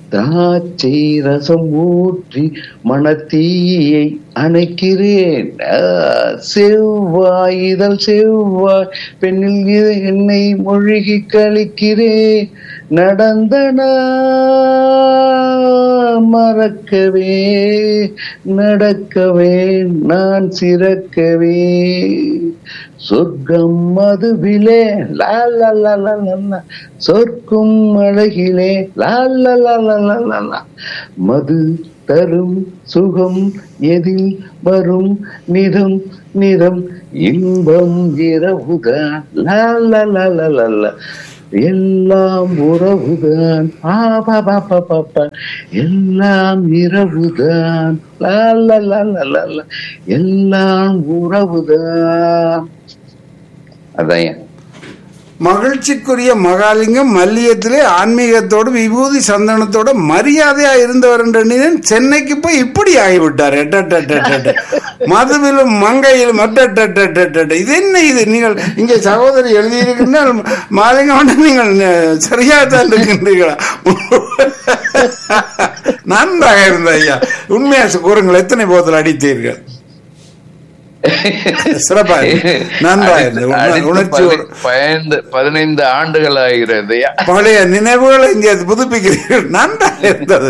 திராட்சை ரசம் ஊற்றி மணத்தீயை அணைக்கிறேன் ஆ, செவ்வாய் இதழ் செவ்வாய் பெண்ணில் இது என்னை மொழிகி கழிக்கிறேன் நடந்தன மறக்கவே நடக்கவே நான் சிறக்கவே சொர்க்கம் மதுவிலே லா லா லா லா லா லா. சொர்க்கும் அழகிலே லா லா லா லா லா லா லா. மது தரும் சுகம் எதில் வரும் நிதம் நிதம் இன்பம் இரவுதான் லா லா லா லா லா லா. எல்லாம் உறவுதான் ஆ, பா, பா, பா, பா, பா. எல்லாம் இரவுதான் லா லா லா லா லா லா. எல்லாம் உறவுதான் அதான் ஏன். மகிழ்ச்சிக்குரிய மகாலிங்கம் மல்லியத்திலே ஆன்மீகத்தோடு விபூதி சந்தனத்தோட மரியாதையா இருந்தவர் என்ற நீதன் சென்னைக்கு போய் இப்படி ஆகிவிட்டார் எட்டட்டட்டட்ட. மதுவிலும் மங்கையிலும் அட்டட்டட்டட்ட. இது என்ன இது நீங்கள் இங்கே சகோதரி எழுதியிருக்கின்றால் மாலிங்கம் நீங்கள் ந- சரியா தான் இருக்கின்றீர்களா நன்றாக இருந்த ஐயா உண்மையா கூறுங்கள் எத்தனை போதில் அடித்தீர்கள் சிறப்பா இருக்கு. நன்றா இருந்தது. உண- அடுத்து உணர்ச்சியோடு பதி- பதினைந்து பதினைந்து ஆண்டுகள் ஆகிறது பழைய நினைவுகளை இங்கே புதுப்பிக்கிறீர்கள் நன்றாக இருந்தது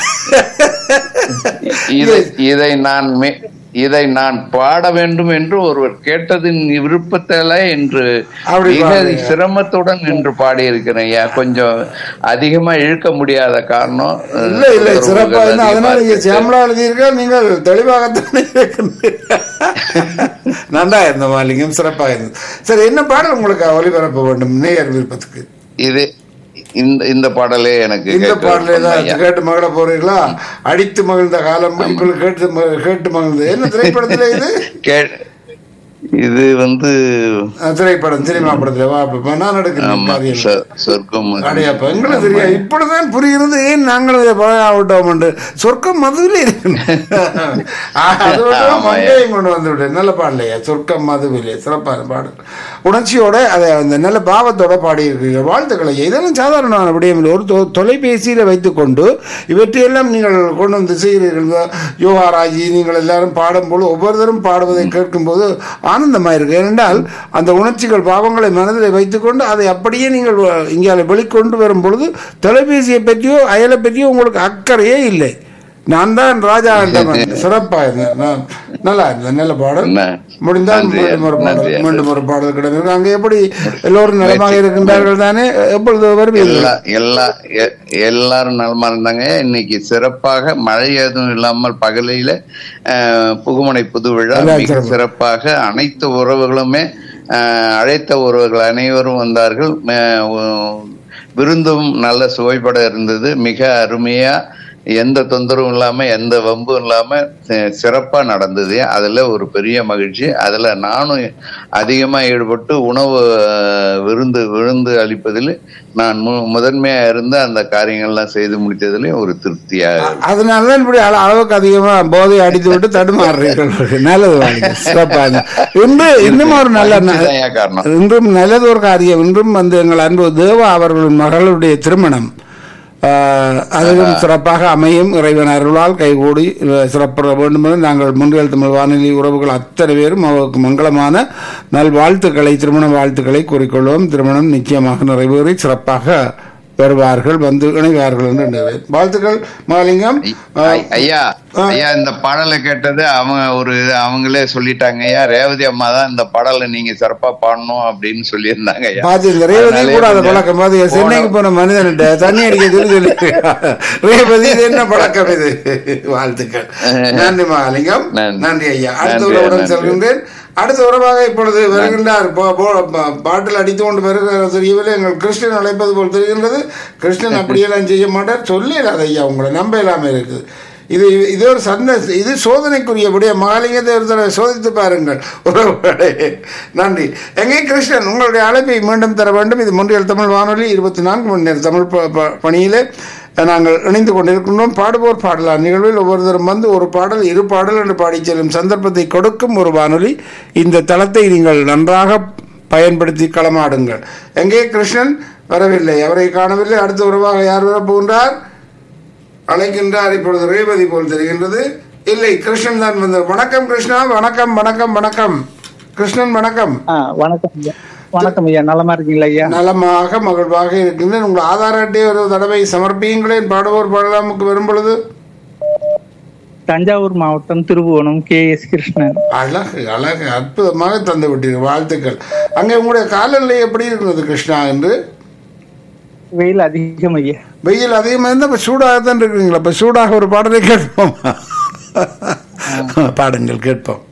இதை இதை நான் மே- இதை நான் பாட வேண்டும் என்று ஒருவர் கேட்டதின் விருப்பத்தில என்று அப்படி மிக பாடுங்க. சிரமத்துடன் என்று பாடியிருக்கிறேன் ஐயா கொஞ்சம் அதிகமா இழுக்க முடியாத காரணம் அஹ், இல்ல இல்ல உறவுகள் சிறப்பா இருந்தா அதிகமா அதனால நீங்க இருக்கு. சேமலா எழுதியிருக்க நீங்கள் தெளிவாகத்தானே இருக்கின்றீர்கள். நன்றா இருந்த மாலிங்கம் சிறப்பா இருந்தது சரி என்ன பாடல் உங்களுக்கு ஒளிபரப்ப வேண்டும் நேயர் விருப்பத்துக்கு இது இந்த இந்த பாடலே எனக்கு இந்த கேட்க பாடலே விருப்பம் தான் ஐயா. கேட்டு மகிழ போறீங்களா அடித்து மகிழ்ந்த காலம் இப்படி கேட்டு ம- கேட்டு மகிழ்ந்து என்ன திரைப்படத்துல இது கே- இது வந்து அஹ், திரைப்படம் சினிமா படத்துல வா அப்ப நான் நடக்கிறேன் ஆமா காரியம். சொ- சொர்க்கம் அடையப்ப எங்களுக்கு தெரியாது இப்படிதான் புரிகிறது ஏன் நாங்களும் இதை பழகாவிட்டோம் என்று சொர்க்கம் மதுவிலே இருக்கு அதோட ஆமாய்யா. மங்கையும் கொண்டு வந்து விட்டேன் நல்ல பாடலையா சொர்க்கம் மதுவிலே சிறப்பான பாடல் உணர்ச்சியோட அதை அந்த நல்ல பாவத்தோட பாடியிருக்கீங்க வாழ்த்துக்களை இதெல்லாம் சாதாரணமான விடயம் இல்லை ஒரு தொ- தொலைபேசியில வைத்துக்கொண்டு இவற்றையெல்லாம் நீங்கள் கொண்டு வந்து செய்கிறீர்கள் யோகாராஜி நீங்கள் எல்லாரும் பாடும்போது ஒவ்வொருத்தரும் பாடுவதை கேட்கும்போது ஆனந்தமாக இருக்கு ஏனென்றால் அந்த உணர்ச்சிகள் பாவங்களை மனதில் வைத்துக்கொண்டு அதை அப்படியே நீங்கள் இங்கே வெளிக்கொண்டு வரும் பொழுது தொலைபேசியை பற்றியோ அயலை பற்றியோ உங்களுக்கு அக்கறையே இல்லை நான் தான் ராஜா என்றவன் சிறப்பா இருந்தேன் நான் நல்லா இருந்தேன் நல்ல பாடல் என்ன? முடிந்தால் நன்றி, மீண்டும் ஒரு நன்றி. பாடல் மீண்டும் ஒரு பாடல் கிடைக்கும் அங்கே எப்படி எல்லோரும் நலமாக இருக்கின்றார்கள் தானே எப்பொழுது வருவீர்கள் எல்லா எல்லா எ- எல்லாரும் நலமா இருந்தாங்க இன்னைக்கு சிறப்பாக மழை எதுவும் இல்லாமல் பகலில அஹ், புகுமனை புது விழா எல்லாம் மிக சிறப்பு. சிறப்பாக அனைத்து உறவுகளுமே அஹ், அழைத்த உறவுகள் அனைவரும் வந்தார்கள் ம- உ- விருந்தும் நல்ல சுவைபட இருந்தது மிக அருமையா எந்த தொந்தரவும் இல்லாம எந்த வம்பும் இல்லாம சி- சிறப்பா நடந்தது அதுல ஒரு பெரிய மகிழ்ச்சி அதுல நானும் அதிகமா ஈடுபட்டு உணவு அஹ், விருந்து விருந்து அளிப்பதில் நான் மு- முதன்மையா இருந்து அந்த காரியங்கள்லாம் செய்து முடித்ததுலயும் ஒரு திருப்தியா இருக்கு. அதனாலதான் இப்படி அள- அளவுக்கு அதிகமா போதை அடித்து விட்டு தடுமாறுறீர்கள் நல்லது வாங்க சிறப்பா இருந்தது. இன்று இன்னும் ஒரு நல்ல ந- மகிழ்ச்சிதான் ஏன் காரணம் இன்றும் நல்லது ஒரு காரியம் இன்றும் வந்து எங்கள் அன்பு தேவா அவர்களின் மகளுடைய திருமணம் ஆஹ், அதுவும் சிறப்பாக அமையும் இறைவன் அருளால் கைகூடி அஹ், சிறப்பட வேண்டும் என்று நாங்கள் முன்கள் தமிழ் வானொலி உறவுகள் அத்தனை பேரும் அவருக்கு மங்களமான நல்வாழ்த்துக்களை திருமண வாழ்த்துக்களை கூறிக்கொள்வோம் திருமணம் நிச்சயமாக நிறைவேறி சிறப்பாக வருவார்கள் வந்து இணைவார்கள் என்று எண்ணுகிறேன். வாழ்த்துக்கள் மகாலிங்கம் ஐ- ஐயா ஐயா இந்த பாடலை கேட்டது அவங்க ஒரு இது அவங்களே சொல்லிட்டாங்க ஐயா ரேவதி அம்மா தான் இந்த பாடலை நீங்க சிறப்பா பாடணும் அப்படின்னு சொல்லியிருந்தாங்க ஐயா பாத்து இந்த ரேவதி அதனாலே கூட அதை கொஞ்சம் பழக்கம் பாத்து சென்னைக்கு போன மனிதன்கிட்ட தண்ணி அடிக்க சொல்லி சொல்லி ரேவதி இது என்ன பழக்கம் இது வாழ்த்துக்கள் நன்றி மகாலிங்கம் நன்றி. நன்றி ஐயா அடுத்த நன்றி, உறவுடன் நன்றி. செல்கின்றேன் அடுத்த உறவாக இப்பொழுது வருகின்றார் போ- போ- பா- பாட்டில் அடித்து கொண்டு வருகிறார் தெரியவில்லை எங்கள் கிருஷ்ணன் அழைப்பது போல் தெரிகின்றது கிருஷ்ணன் அப்படியெல்லாம் செய்ய மாட்டார் சொல்லிடாத ஐயா உங்களை நம்ப இல்லாம இருக்குது இது இது ஒரு சந்த இது சோதனைக்குரியபடிய மகாலிங்கத்தை ஒரு தடவை சோதித்து பாருங்கள் உறவுகளே நன்றி எங்கே கிருஷ்ணன் உங்களுடைய அழைப்பை மீண்டும் தர வேண்டும் இது முன்றியல் தமிழ் வானொலி இருபத்தி நான்கு மணி நேரம் தமிழ் ப- ப- பணியிலே நாங்கள் இணைந்து கொண்டிருக்கின்றோம் பாடுவோர் பாடலாம் நிகழ்வில் ஒவ்வொருத்தரும் வந்து ஒரு பாடல் இரு பாடல் என்று பாடிச் செல்லும் சந்தர்ப்பத்தை கொடுக்கும் ஒரு வானொலி இந்த தளத்தை நீங்கள் நன்றாக பயன்படுத்தி களமாடுங்கள் எங்கே கிருஷ்ணன் வரவில்லை அவரை காணவில்லை அடுத்த உறவாக யார் வரப்போகின்றார் அழைக்கின்றார் இப்பொழுது ரேவதி போல் தெரிகின்றது இல்லை கிருஷ்ணன் தான் வந்தார் வணக்கம் கிருஷ்ணா வணக்கம் வணக்கம் வணக்கம் கிருஷ்ணன் வணக்கம் ஆ வணக்கம் ஐயா வணக்கம் ஐயா நலமா இருக்கீங்களா ஐயா நலமாக மகிழ்வாக இருக்கின்றேன் உங்கள் ஆதார் அட்டை ஒரு தடவை சமர்ப்பியுங்களேன் பாடுவோர் பாடலாமுக்கு வரும் பொழுது தஞ்சாவூர் மாவட்டம் திருபுவனம் கே எஸ் கிருஷ்ணன் அழகு அழகு அற்புதமாக தந்து விட்டீர்கள் வாழ்த்துக்கள் அங்கே உங்களுடைய காலநிலை எப்படி இருக்கிறது கிருஷ்ணா என்று வெயில் அதிகம் ஐயா வெயில் அதிகமாக இருந்தால் இப்போ சூடாக தான் இருக்கிறீங்களா இப்போ சூடாக ஒரு பாடலை கேட்போம் பாடுங்கள் கேட்போம்